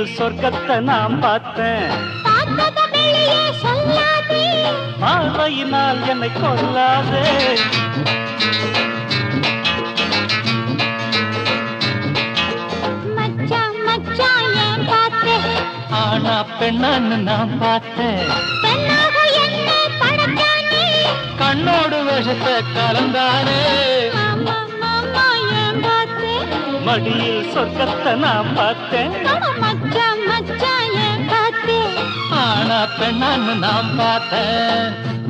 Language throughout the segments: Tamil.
சொர்க்கத்தை நான் பார்த்தேன் பார்த்தத வெளியே சொல்லாதே பார்வையினால் என்னை கொல்லாதே மச்சான் மச்சான் ஏன் பார்த்தே ஆனா பெண்ணான்னு நான் பார்த்தேன் பெண்ணாக என்ன படைச்சானே கண்ணோடு விஷத்தை கலந்தானே மாமா மாமா ஏன் பார்த்தே மடியில் சொர்க்கத்தை நான் பார்த்தேன் அட மச்சான் மச்சான் ஏன் பார்த்தே ஆனா பெண்ணான்னு நான் பார்த்தேன்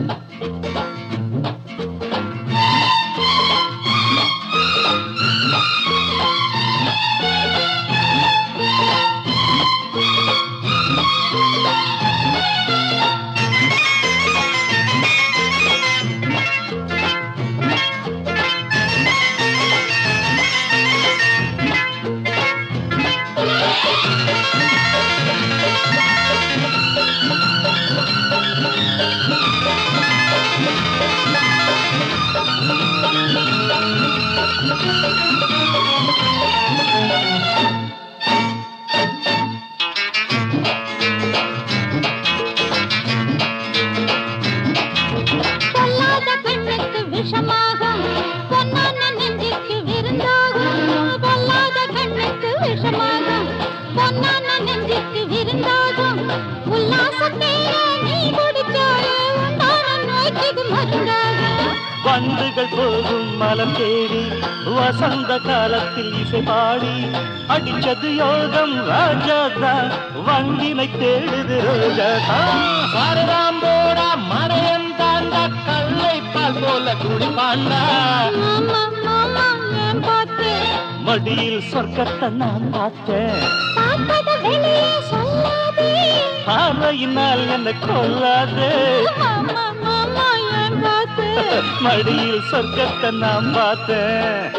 பொல்லாத பெண்ணுக்கு விஷமாகும் பொன்னான நெஞ்சுக்கு விருந்தாகும் பொல்லாத கண்ணுக்கு விஷமாகும் பொன்னான நெஞ்சுக்கு விருந்தாகும் உல்லாசத்தேர நீ குடிச்சாலே உண்டான நோய்க்கு மருந்தாகும் வண்டுகள் போகும் மலம் தேடி வசந்த காலத்தில் இசை பாடி அடிச்சது யோகம் ராஜாதா வண்டினை தேடுது ரோஜாதா சாரதாம் போடா மறையன் தாண்டா கல்லை பால் போல குடிப்பாண்டா மாமா மாமா ஏன் பார்த்தே மடியில் சொர்க்கத்தை நான் பார்த்தேன் பார்த்தத வெளியே சொல்லாதே பார்வையினால் என்னை கொல்லாதே மாமா மாமா ஏன் பார்த்தே மடியில் சொர்க்கத்தை நான் பார்த்தேன்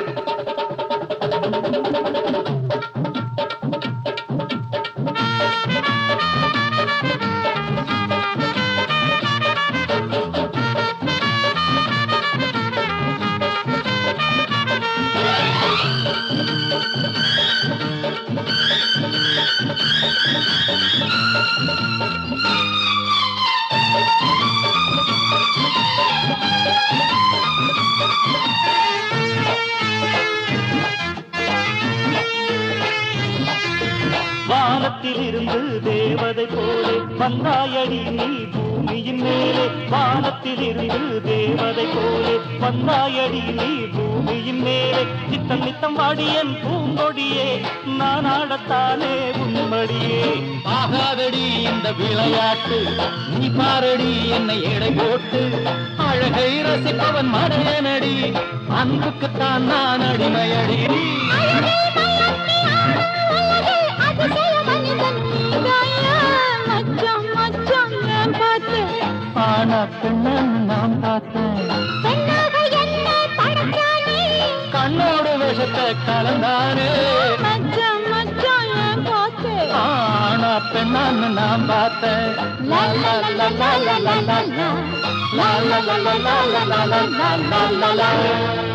வானத்தில் இருந்து தேவதை போலே வந்தாயடி நீ பூமியின் மேலே வானத்தில் இருந்து தேவதை போலே வந்தாயடி நீ பூமியின் மேலே நித்தம் நித்தம் வாடியன் பூங்கொடியே நான் ஆடத்தானே உன்மடியே ஆகாதடி இந்த விளையாட்டு நீ பாரடி என்னை எடை போட்டு அழகை ரசிப்பவன் மடையனடி அன்புக்குத்தான் நான் அடிமையடி அழகே மயக்கி ஆடும் உலகே அதிசய மனிதன் நீதாயா. மச்சான், மச்சான் ஏன் பார்த்தே? ஆனா பெண்ணன் நான் பார்த்தேன் பெண்ணாக என்னை படைச்சானே. கண்ணோடு விஷத்தை கலந்தானே மச்சான், மச்சான் ஏன் பார்த்தே? ஆனா பெண்ணான்னு நான் பார்த்தேன் லா, லா, லா, லா, லா, லா, லா, லா. லா, லா, லா, லா, லா, லா, லா, லா, லா, லா, லா.